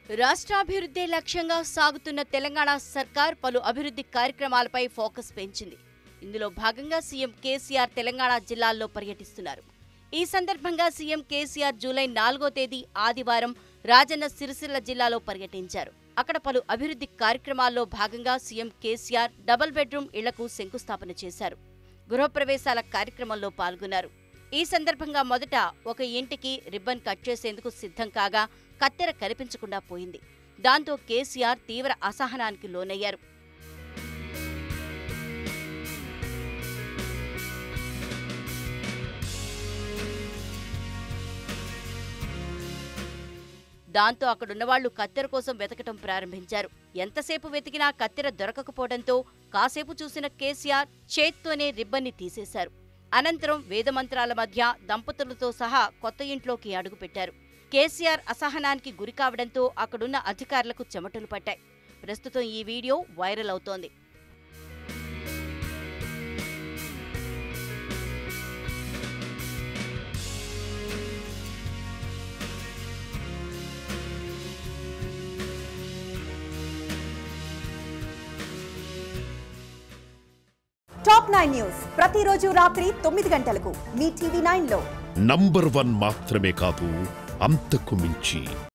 రాష్ట్రాభివృద్ధి లక్ష్యంగా సాగుతున్న తెలంగాణ సర్కార్ పలు అభివృద్ధి కార్యక్రమాలపై ఫోకస్ పెంచింది ఇందులో భాగంగా సీఎం కేసీఆర్ తెలంగాణ జిల్లాల్లో పర్యటిస్తున్నారు ఈ సందర్భంగా సీఎం కేసీఆర్ జూలై నాలుగో తేదీ ఆదివారం రాజన్న సిరిసిల్ల జిల్లాలో పర్యటించారు అక్కడ పలు అభివృద్ధి కార్యక్రమాల్లో భాగంగా సీఎం కేసీఆర్ డబుల్ బెడ్రూమ్ ఇళ్లకు శంకుస్థాపన చేశారు గృహప్రవేశాల కార్యక్రమంలో పాల్గొన్నారు ఈ సందర్భంగా మొదట ఒక ఇంటికి రిబ్బన్ కట్ చేసేందుకు సిద్ధం కాగా కత్తెర కనిపించకుండా పోయింది దాంతో కేసీఆర్ తీవ్ర అసహనానికి లోనయ్యారు దాంతో అక్కడున్నవాళ్లు కత్తెర కోసం వెతకటం ప్రారంభించారు ఎంతసేపు వెతికినా కత్తెర దొరకకపోవడంతో కాసేపు చూసిన కేసీఆర్ చేత్తోనే రిబ్బన్ని తీసేశారు అనంతరం వేదమంత్రాల మధ్య దంపతులతో సహా కొత్త ఇంట్లోకి అడుగుపెట్టారు కేసీఆర్ అసహనానికి గురి కావడంతో అక్కడున్న అధికారులకు చెమటలు పట్టాయి ప్రస్తుతం ఈ వీడియో వైరల్ అవుతోంది టాప్ నైన్ న్యూస్ ప్రతిరోజు రాత్రి తొమ్మిది గంటలకు మీ టీవీ నైన్ లో నంబర్ వన్ మాత్రమే కాదు అంతకు మించి